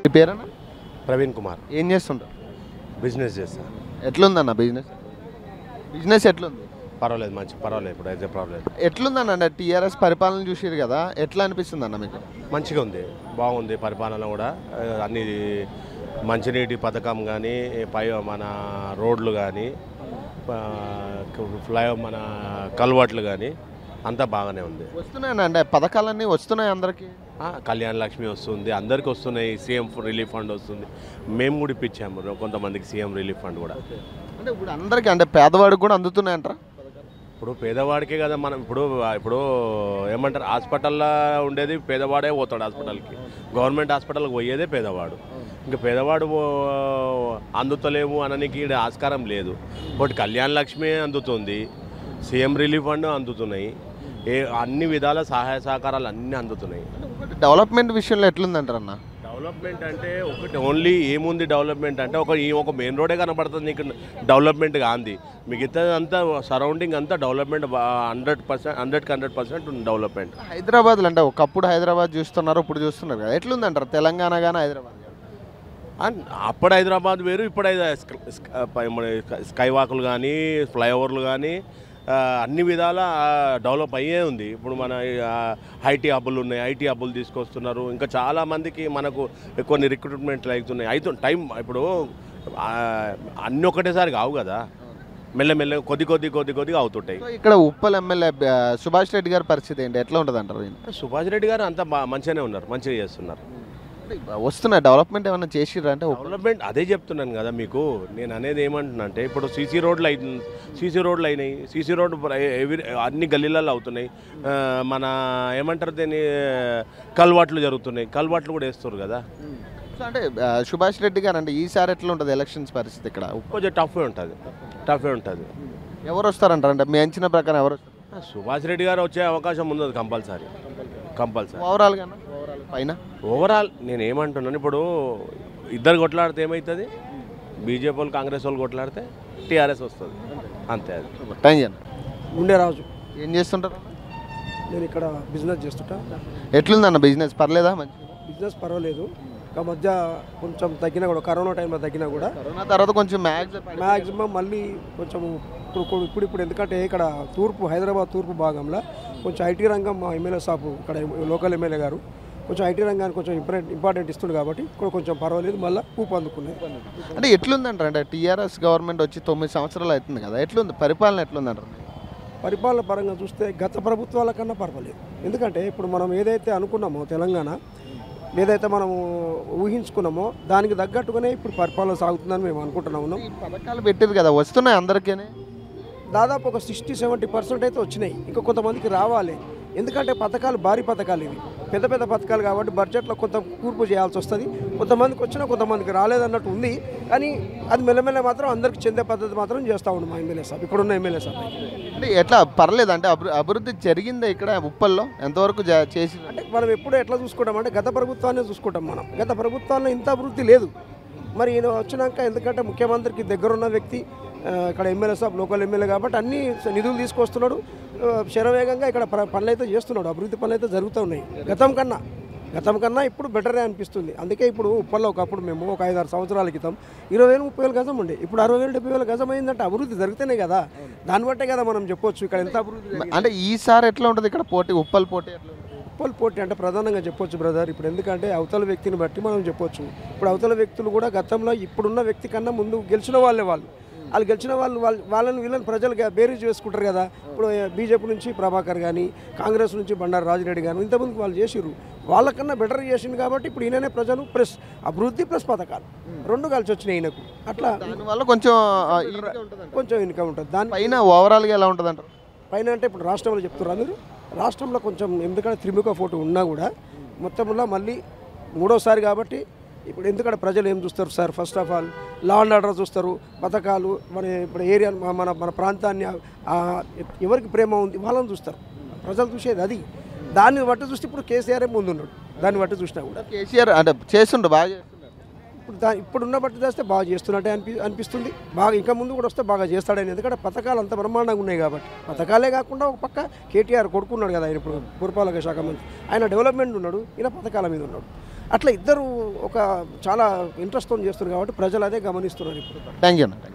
మీ పేరన్నా ప్రవీణ్ కుమార్ ఏం చేస్తుంటారు బిజినెస్ చేస్తా ఎట్లుందన్న బిజినెస్ బిజినెస్ ఎట్లుంది పర్వాలేదు మంచి పర్వాలేదు ఇప్పుడు అయితే పర్వాలేదు ఎట్లుందన్న అంటే టీఆర్ఎస్ పరిపాలన చూసిరు కదా ఎట్లా అనిపిస్తుంది అన్న మీకు మంచిగా ఉంది బాగుంది పరిపాలన కూడా ఆ, అన్ని మంచినీటి పథకం కానీ పై మన రోడ్లు కానీ ఫ్లై మన కల్వర్ట్లు కానీ అంతా బాగానే ఉంది వస్తున్నాయన్న అంటే పథకాలన్నీ వస్తున్నాయి అందరికి ఆ, కళ్యాణ లక్ష్మి వస్తుంది అందరికి వస్తున్నాయి సీఎం రిలీఫ్ ఫండ్ వస్తుంది మేము కూడా ఇప్పించాము కొంతమందికి సీఎం రిలీఫ్ ఫండ్ కూడా అంటే ఇప్పుడు అందరికి అంటే పేదవాడికి కూడా అందుతున్నాయంటారా ఇప్పుడు పేదవాడికే కదా మనం ఇప్పుడు ఇప్పుడు ఏమంటారు హాస్పిటల్లో ఉండేది పేదవాడే పోతాడు హాస్పిటల్కి గవర్నమెంట్ హాస్పిటల్కి పోయేదే పేదవాడు ఇంకా పేదవాడు ఓ- అందుతలేము అననికి ఈడ ఆస్కారం లేదు ఒకటి కళ్యాణ లక్ష్మి అందుతుంది సీఎం రిలీఫ్ ఫండ్ అందుతున్నాయి ఏ అన్ని విధాల సహాయ సహకారాలు అన్నీ అందుతున్నాయి డెవలప్మెంట్ విషయంలో ఎట్లుందంటారు అన్న డెవలప్మెంట్ అంటే ఒకటి ఓన్లీ ఏముంది డెవలప్మెంట్ అంటే ఒక ఈ ఒక మెయిన్ రోడే కనబడుతుంది నీకు డెవలప్మెంట్ కాంది మిగతా అంతా సరౌండింగ్ అంతా డెవలప్మెంట్ హండ్రెడ్ పర్సెంట్ హండ్రెడ్కి హండ్రెడ్ పర్సెంట్ డెవలప్మెంట్ హైదరాబాద్లో అంటే ఒకప్పుడు హైదరాబాద్ చూస్తున్నారు ఇప్పుడు చూస్తున్నారు కదా ఎట్లుందంటారు తెలంగాణ కానీ హైదరాబాద్ గానీ? అండ్ అప్పుడు హైదరాబాద్ వేరు ఇప్పుడు హైద- స్క- స్క- పై- మన స్కై వాకులు కానీ ఫ్లైఓవర్లు కానీ ఆ, అన్ని విధాల డెవలప్ అయ్యే ఉంది ఇప్పుడు మన ఐటీ హబ్బులు ఉన్నాయి ఐటీ హబ్బులు తీసుకొస్తున్నారు ఇంకా చాలా మందికి మనకు కొన్ని రిక్రూట్మెంట్లు అవుతున్నాయి అయితే టైం ఇప్పుడు ఆ, అన్ని ఒకటేసారి కావు కదా మెల్లమెల్ల కొద్ది కొద్ది కొద్ది కొద్దిగా అవుతుంటాయి సో ఇక్కడ ఉప్పల్ ఎమ్మెల్యే ఆ, సుభాష్ రెడ్డి గారి పరిస్థితి ఏంటి ఎట్లా ఉంటుంది అంటారు ఈయన? సుభాష్ రెడ్డి గారు అంతా బా మంచిగానే ఉన్నారు మంచిగా చేస్తున్నారు అంటే వస్తున్నాయి డెవలప్మెంట్ ఏమైనా చేసిర్రా అంటే ఉప్పల్ డెవలప్మెంట్ అదే చెప్తున్నాను కదా మీకు నేను అనేది ఏమంటున్నా అంటే ఇప్పుడు సీసీ రోడ్లు అయి సీసీ రోడ్లు అయినాయి సీసీ రోడ్డు ఎవ్రీ అన్ని గల్లీలలో అవుతున్నాయి ఆ, మన ఏమంటారు దీన్ని కల్వాట్లు జరుగుతున్నాయి కల్వాట్లు కూడా వేస్తారు కదా సో అంటే ఆ, సుభాష్ రెడ్డి గారు అంటే ఈసారి ఎట్లా ఉంటుంది ఎలక్షన్స్ పరిస్థితి ఇక్కడ ఉప్పల్ కొంచెం టఫే ఉంటుంది టఫే ఉంటుంది ఎవరు వస్తారంటారు అంటే మీ అంచనా ప్రకారం ఎవరు వస్తారు సుభాష్ రెడ్డి గారు వచ్చే అవకాశం ఉంది కంపల్సరీ కంపల్సరీ ఓవరాల్ గానా ఓవరాల్ పైన ఓవరాల్ నేను ఏమంటున్నాను ఇప్పుడు ఇద్దరు కొట్లాడితే ఏమవుతుంది బీజేపీ వాళ్ళు కాంగ్రెస్ వాళ్ళు కొట్లాడితే టీఆర్ఎస్ వస్తుంది అంతే అది టైం చేయను ఉండే రాజు ఏం చేస్తుంటారు నేను ఇక్కడ బిజినెస్ చేస్తుంటా ఎట్లుందన్న బిజినెస్ పర్లేదా మంచి బిజినెస్ పర్వాలేదు ఇంకా మధ్య కొంచెం తగ్గినా కూడా కరోనా టైంలో తగ్గినా కూడా కరోనా తర్వాత కొంచెం మ్యాక్స్ మ్యాక్సిమం మళ్ళీ కొంచెం ఇప్పుడు ఇప్పుడు- ఇప్పుడు ఇప్పుడు ఎందుకంటే ఇక్కడ తూర్పు హైదరాబాద్ తూర్పు భాగంలో కొంచెం ఐటీ రంగం మా ఎమ్మెల్యే సాబ్ ఇక్కడ లోకల్ ఎమ్మెల్యే గారు కొంచెం ఐటీ రంగానికి కొంచెం ఇంపార్టెంట్ ఇంపార్టెంట్ ఇస్తుంది కాబట్టి ఇక్కడ కొంచెం పర్వాలేదు మళ్ళీ ఊపు అందుకున్నాయి అంటే ఎట్లుందంటారు అంటే టీఆర్ఎస్ గవర్నమెంట్ వచ్చి తొమ్మిది సంవత్సరాలు అవుతుంది కదా ఎట్లుంది పరిపాలన ఎట్లుందంటారు పరిపాలన పరంగా చూస్తే గత ప్రభుత్వాల కన్నా పర్వాలేదు ఎందుకంటే ఇప్పుడు మనం ఏదైతే అనుకున్నామో తెలంగాణ ఏదైతే మనము ఊహించుకున్నామో దానికి తగ్గట్టుగానే ఇప్పుడు పరిపాలన సాగుతుందని మేము అనుకుంటున్నా ఉన్నాం ఈ పథకాలు పెట్టారు కదా వస్తున్నాయి అందరికీ దాదాపు ఒక సిక్స్టీ సెవెంటీ పర్సెంట్ అయితే వచ్చినాయి ఇంకా కొంతమందికి రావాలి ఎందుకంటే పథకాలు భారీ పథకాలు ఇవి పెద్ద పెద్ద పథకాలు కాబట్టి బడ్జెట్లో కొంత కూర్పు చేయాల్సి వస్తుంది కొంతమందికి వచ్చినా కొంతమందికి రాలేదన్నట్టు ఉంది కానీ అది మెల్లమెల్ల మాత్రం అందరికి చెందే పద్ధతి మాత్రం చేస్తూ ఉండు మా ఎమ్మెల్యే సాబ్ ఇప్పుడున్న ఎమ్మెల్యే సాబ్ అంటే ఎట్లా పర్లేదు అంటే అభివృ- అభివృద్ధి జరిగిందా ఇక్కడ ఉప్పల్లో ఎంతవరకు జ- చేసి అంటే మనం ఎప్పుడు ఎట్లా చూసుకుంటాం అంటే గత ప్రభుత్వాన్ని చూసుకుంటాం మనం గత ప్రభుత్వాల్లో ఇంత అభివృద్ధి లేదు మరి ఈయన వచ్చినాక ఎందుకంటే ముఖ్యమంత్రికి దగ్గరున్న వ్యక్తి ఆ, ఇక్కడ ఎమ్మెల్యే సాబ్ లోకల్ ఎమ్మెల్యే కాబట్టి అన్ని నిధులు తీసుకొస్తున్నాడు ఆ, శరవేగంగా ఇక్కడ ప- పనులు అయితే చేస్తున్నాడు అభివృద్ధి పనులు అయితే జరుగుతూ ఉన్నాయి గతం కన్నా గతం కన్నా ఇప్పుడు బెటరే అనిపిస్తుంది అందుకే ఇప్పుడు ఉప్పల్లో ఒకప్పుడు మేము ఒక ఐదారు సంవత్సరాల క్రితం ఇరవై వేలు ముప్పై వేలు గజం ఉండే ఇప్పుడు అరవై వేలు డెబ్బై వేల గజం అయిందంటే అభివృద్ధి జరుగుతూనే కదా దాన్ని బట్టే కదా మనం చెప్పొచ్చు ఇక్కడ ఎంత అభివృద్ధి జరిగింది. అంటే ఈసారి ఎట్లా ఉంటుంది ఇక్కడ పోటీ ఉప్పల్ పోటీ ఎట్లా ఉంటుంది? ఉప్పల్ పోటీ అంటే ప్రధానంగా చెప్పొచ్చు బ్రదర్ ఇప్పుడు ఎందుకంటే అవతల వ్యక్తిని బట్టి మనం చెప్పొచ్చు ఇప్పుడు అవతల వ్యక్తులు కూడా గతంలో ఇప్పుడున్న వ్యక్తి కన్నా ముందు గెలిచిన వాళ్ళే వాళ్ళు వాళ్ళు గెలిచిన వాళ్ళు వాళ్ళ వాళ్ళని వీళ్ళని ప్రజలు గా- బేరీజ్ చేసుకుంటారు కదా ఇప్పుడు బీజేపీ నుంచి ప్రభాకర్ కానీ కాంగ్రెస్ నుంచి బండారు రాజిరెడ్డి కానీ ఇంతమందికి వాళ్ళు చేసిర్రు వాళ్ళకన్నా బెటర్ చేసింది కాబట్టి ఇప్పుడు ఈయననే ప్రజలు ప్లస్ అభివృద్ధి ప్లస్ పథకాలు రెండు కలిసి వచ్చినాయి ఈయనకు అట్లా దానివల్ల కొంచెం ఆ, ఈజీగా ఉంటుందంట. కొంచెం ఇన్కమ్ ఉంటుంది దాని పైన ఓవరాల్గా ఎలా ఉంటుంది అంటారు పైన అంటే ఇప్పుడు రాష్ట్రంలో చెప్తున్నారు మీరు రాష్ట్రంలో కొంచెం ఎందుకంటే త్రిముఖ ఫోటో ఉన్నా కూడా మొత్తంలో మళ్ళీ మూడోసారి కాబట్టి ఇప్పుడు ఎందుకంటే ప్రజలు ఏం చూస్తారు sir first of all law and order చూస్తారు పథకాలు మన ఇప్పుడు ఏరియా మన మన ప్రాంతాన్ని ఆ, ఎవరికి ప్రేమ ఉంది వాళ్ళని చూస్తారు ప్రజలు చూసేది అది దాన్ని బట్టి చూస్తే ఇప్పుడు కేసీఆర్ ముందున్నాడు దాన్ని బట్టి చూసినా కూడా కేసీఆర్ అంటే చేస్తుండ్రు బాగా చేస్తున్నారు ఇప్పుడు దా ఇప్పుడున్న బట్టి చేస్తే బాగా చేస్తున్నట్టే అనిపి అనిపిస్తుంది బాగా ఇంకా ముందు కూడా వస్తే బాగా చేస్తాడని ఎందుకంటే పథకాలు అంత బ్రహ్మాండంగా ఉన్నాయి కాబట్టి పథకాలే కాకుండా ఒక పక్క కేటీఆర్ కొడుకున్నాడు కదా ఆయన ఇప్పుడు పురపాలక శాఖ మంత్రి ఆయన డెవలప్మెంట్ ఉన్నాడు ఈయన పథకాల మీద ఉన్నాడు అట్లా ఇద్దరు ఒక చాలా ఇంట్రెస్ట్తో చేస్తున్నారు కాబట్టి ప్రజలు అదే గమనిస్తున్నారు ఇప్పుడు థ్యాంక్ యూ అన్న